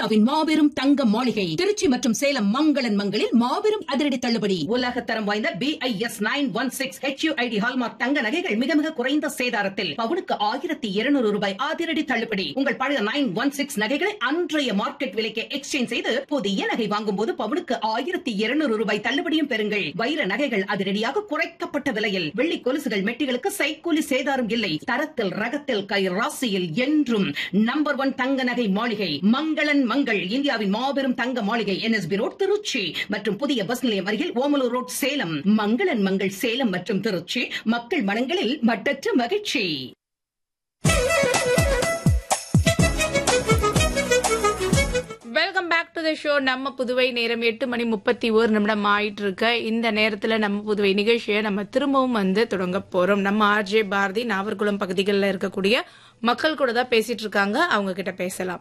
இந்தியாவின் மாபெரும் தங்க மாளிகை திருச்சி மற்றும் சேலம் மங்களன் மங்களில் மாபெரும் அதிரடி தள்ளுபடி உலக தரம் வாய்ந்த B I S nine one six H U I D hallmark தங்க நகைகள் மிக மிக குறைந்த சேதாரத்தில் பவுனுக்கு ஆயிரத்தி இருநூறு ரூபாய் அதிரடி தள்ளுபடி உங்கள் பழைய நைன் ஒன் சிக்ஸ் நகைகளை அன்றைய மார்க்கெட் விலைக்கு எக்ஸ்சேஞ்ச் செய்து புதிய நகை வாங்கும் போது பவுனுக்கு ஆயிரத்தி இருநூறு ரூபாய் தள்ளுபடியும் பெறுங்கள் வைர நகைகள் அதிரடியாக குறைக்கப்பட்ட விலையில் வெள்ளி கொலுசுகள் மெட்டிகளுக்கு சைக்கூலி சேதாரம் இல்லை தரத்தில் ரகத்தில் கை ராசியில் என்றும் நம்பர் ஒன் தங்க நகை மாளிகை மங்களன் மங்கள் இந்தியாவின் மாபெரும் தங்க மாளிகை என்எஸ்பி ரோட் திருச்சி மற்றும் புதிய பஸ் நிலையம் அருகில் ஓமலூர் ரோட் சேலம் மங்களன் மங்கள் சேலம் மற்றும் திருச்சி மக்கள் மனங்களில் மட்டற்ற மகிழ்ச்சி welcome back to the show நம்ம புதுவை நேரம் எட்டு மணி முப்பத்தி ஒரு நிமிடம் ஆயிட்டு இருக்க இந்த நேரத்துல நம்ம புதுவை நிகழ்ச்சியை நம்ம திரும்பவும் வந்து தொடங்க போறோம் நம்ம ஆர்ஜே பாரதி நாவர்குளம் பகுதிகளில் இருக்கக்கூடிய மக்கள் கூட தான் பேசிட்டு இருக்காங்க அவங்க கிட்ட பேசலாம்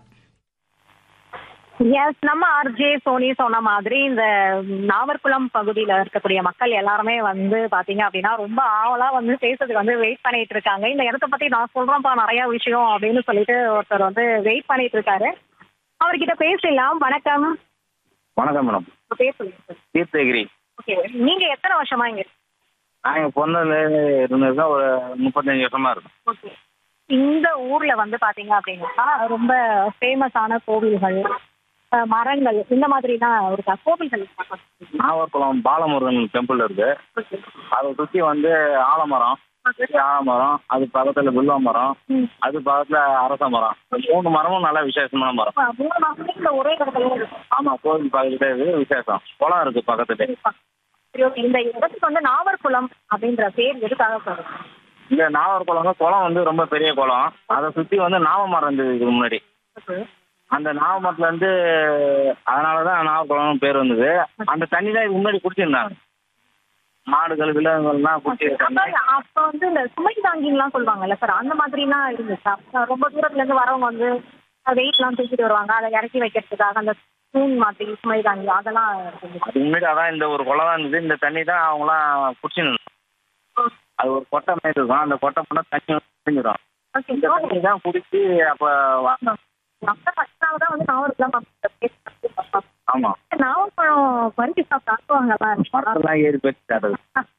எஸ் நம்ம ஆர்ஜே சோனி சொன்ன மாதிரி இந்த நாவர்குளம் பகுதியில இருக்கக்கூடிய மக்கள் எல்லாருமே வந்து பாத்தீங்க அப்படின்னா ரொம்ப ஆவலா வந்து பேசுறதுக்கு வந்து வெயிட் பண்ணிட்டு இருக்காங்க இந்த இடத்த பத்தி நான் சொல்றேன்ப்பா நிறைய விஷயம் அப்படின்னு சொல்லிட்டு ஒருத்தர் வந்து வெயிட் பண்ணிட்டு இருக்காரு அவர்கிட்ட பேசலாம் வணக்கம் வணக்கம் மேடம் பேசுங்க தீர்த்தகிரி ஓகே நீங்க எத்தனை வருஷமா இங்க இருக்கீங்க? நாங்கள் பொண்ணுல இருந்ததுதான் ஒரு முப்பத்தஞ்சு வருஷமா இருக்கும் ஓகே இந்த ஊர்ல வந்து பாத்தீங்க அப்படின்னா ரொம்ப ஃபேமஸான கோவில்கள் அஹ், மரங்கள் இந்த மாதிரி தான் இருக்கா கோவில்கள் இருக்கா? நாகர்குளம் பாலமுருகன் டெம்பிள் இருக்கு அதை சுற்றி வந்து ஆலமரம் பெரிய ஆலமரம் அது பக்கத்தில் வில்வ மரம் ம். அது பக்கத்தில் அரச மரம் இந்த மூணு மரமும் நல்ல விசேஷமான மரம் ஆ, மூணு மாசத்துல இந்த ஒரே இடத்துல இருக்கு ஆமாம் கோவில் பக்கத்துல இது விசேஷம் குளம் இருக்கு பக்கத்துல சரி ஓகே இந்த இடத்துக்கு வந்து நாவர்குளம் அப்படின்ற பேர் எதுக்காக சொல்றேன் இந்த நாகர்குளங்க குளம் வந்து ரொம்ப பெரிய குளம் அதை சுற்றி வந்து நாவ மரம் இருந்தது இதுக்கு முன்னாடி அந்த நாவ மரத்துல இருந்து அதனால தான் நாகர்குளம் பேர் வந்தது அந்த தண்ணி தான் இதுக்கு முன்னாடி குடிச்சிருந்தாங்க மாடுகள் விலங்குகள்லாம் குடிச்சிருக்காங்க அப்ப வந்து இந்த சுமை தாங்கிலாம் சொல்லுவாங்கல்ல சார் அந்த மாதிரிலாம் இருந்துச்சா அஹ் ரொம்ப தூரத்துல இருந்து வரவங்க வந்து வெயிட் எல்லாம் தூக்கிட்டு வருவாங்க அதை இறக்கி வைக்கிறதுக்காக அந்த தூண் மாதிரி சுமை தாங்கி அதெல்லாம் இருந்துச்சு அதுக்கு முன்னாடி அதான் இந்த ஒரு குளம் தான் இருந்தது இந்த தண்ணி தான் அவங்களாம் குடிச்சுன்னு அது ஒரு கொட்டை மாதிரி இருக்கும் அந்த கொட்டை பண்ணா தண்ணி குடிஞ்சிடும் ஓகே இந்த தண்ணி தான் குடிச்சு அப்போ மற்ற ஃபர்ஸ்டாக தான் வந்து நாவர்குளம் ஆமாம் நாவப்பழம் பறிச்சு சாப்பிட்டாங்க மரத்தெல்லாம் ஏறி போயிட்டு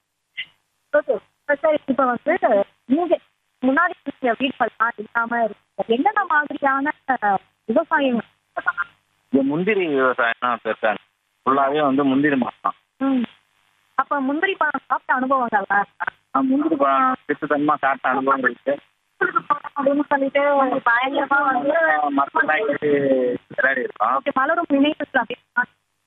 ஓகே சரி இப்போ வந்து நீங்க முன்னாடி இருந்த வீடுகள்லாம் இல்லாம இருக்கு என்னென்ன மாதிரியான அஹ், விவசாயம் பண்ணலாம்? இந்த முந்திரி விவசாயம் தான் பெருசாங்க ஃபுல்லாகவே வந்து முந்திரி மரம் ம். அப்ப முந்திரி பழம் சாப்பிட்ட அனுபவங்கள்லாம் இருக்கா? தான் முந்திரி பழம் சித்துத்தனமாக சாப்பிட்ட அனுபவம் இருக்கு அப்படின்னு சொல்லிட்டு பயங்கரமா வந்து மரத்தெல்லாம் ஏறி விளையாடி இருக்கோம் ஓகே, மலரும் நினைவுகள் அப்படின்னா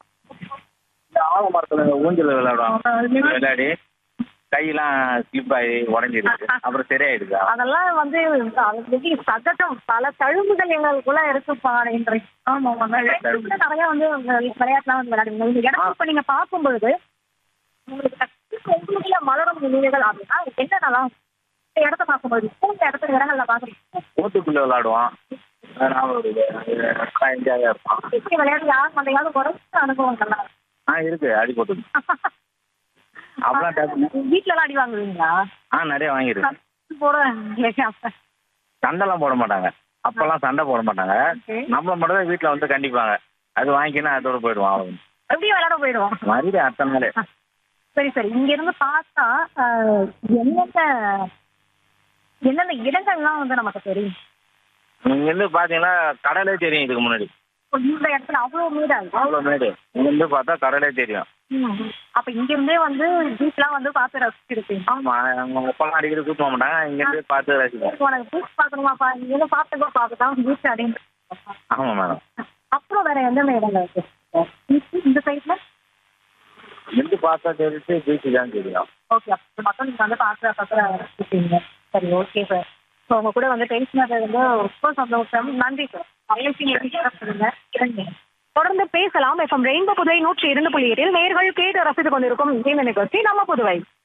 இந்த ஆல மரத்தில் ஊஞ்சல் விளையாடுவாங்க விளையாடி கையெல்லாம் ஸ்லிப் ஆகி உடஞ்சிருக்கு அப்புறம் சரியாயிடுது அதெல்லாம் வந்து அது எப்படி சகஜம் பல தழும்புகள் எங்களுக்குள்ள இருக்குப்பா இன்றைக்கு ஆமா நிறைய வந்து விளையாட்டுலாம் வந்து விளையாடுவீங்க இந்த இடம் இப்ப நீங்க பார்க்கும் பொழுது உங்களுக்கு டக்குனு உங்களுக்குள்ள மலரும் நினைவுகள் அப்படின்னா என்னென்னலாம் இந்த இடத்த பார்க்கும்போது இந்த இடத்துல இடங்கள்ல பாக்குறீங்க ஓட்டுக்குள்ள விளையாடுவோம் ஞாபகம் இருக்குது. அது நல்லா என்ஜாயாக இருக்கும் இப்படி விளையாட்டு யாரும் மண்டையாவது குறைச்ச அனுபவங்கள்லாம் ஆ இருக்கு அடி போட்டு அப்பெல்லாம் டக்கு வீட்டுல எல்லாம் அடி வாங்குவீங்களா ஆ நிறைய வாங்கியிருக்கு போடுறேன் சண்டைலாம் போட மாட்டாங்க அப்பெல்லாம் சண்டை போட மாட்டாங்க Okay. நம்மள மட்டும் தான் வீட்டில் வந்து கண்டிப்பாங்க அது வாங்கிக்கினா அதோட போயிடுவோம் அவ்வளோ எப்படியும் விளையாட போயிடுவோம் மறுபடியும் அடுத்த நாளே சரி சரி இங்க இருந்து பார்த்தா ஆஹ், என்னென்ன என்னென்ன இடங்கள்லாம் வந்து நமக்கு தெரியும் இங்கேருந்து பார்த்தீங்கன்னா கடலே தெரியும் இதுக்கு முன்னாடி இந்த இடத்துல அவ்வளவு மீடா அவ்வளோ மேடு இங்கேருந்து பார்த்தா கடலே தெரியும் அப்ப இங்க இருந்தே வந்து பீச்லாம் வந்து பார்த்து ரசிச்சிருப்பீங்க ஆமாம் அவங்க அப்பெல்லாம் அடிக்கடி கூப்பிட மாட்டாங்க இங்கேருந்து பார்த்து ரசிப்போம் இப்போ உனக்கு பீச் பார்க்கணுமாப்பா இங்க இருந்து பார்த்துக்கோ பார்த்துதான் பீச் அப்படின்னு ஆமாம் மேடம் அப்புறம் வேற எந்தெந்த இடங்கள் இருக்கு Beach இந்த சைட்ல இருந்து பார்த்தா தெரிஞ்சு பீச்சு தான் தெரியும் ஓகே அப்போ மட்டும் நீங்க வந்து பார்க்குற பக்கத்துல இருக்கீங்க சரி ஓகே சார் ஸோ உங்க கூட வந்து பேசினது வந்து ரொம்ப சந்தோஷம் நன்றி சார் தொடர்ந்து பேசலாம் எஃப்எம் ரெயின்போ புதுவை நூற்றி இரண்டு புள்ளி எட்டில் நேர்கள் கேட்டு ரசித்துக் கொண்டிருக்கும் இந்த நிகழ்ச்சி நம்ம புதுவை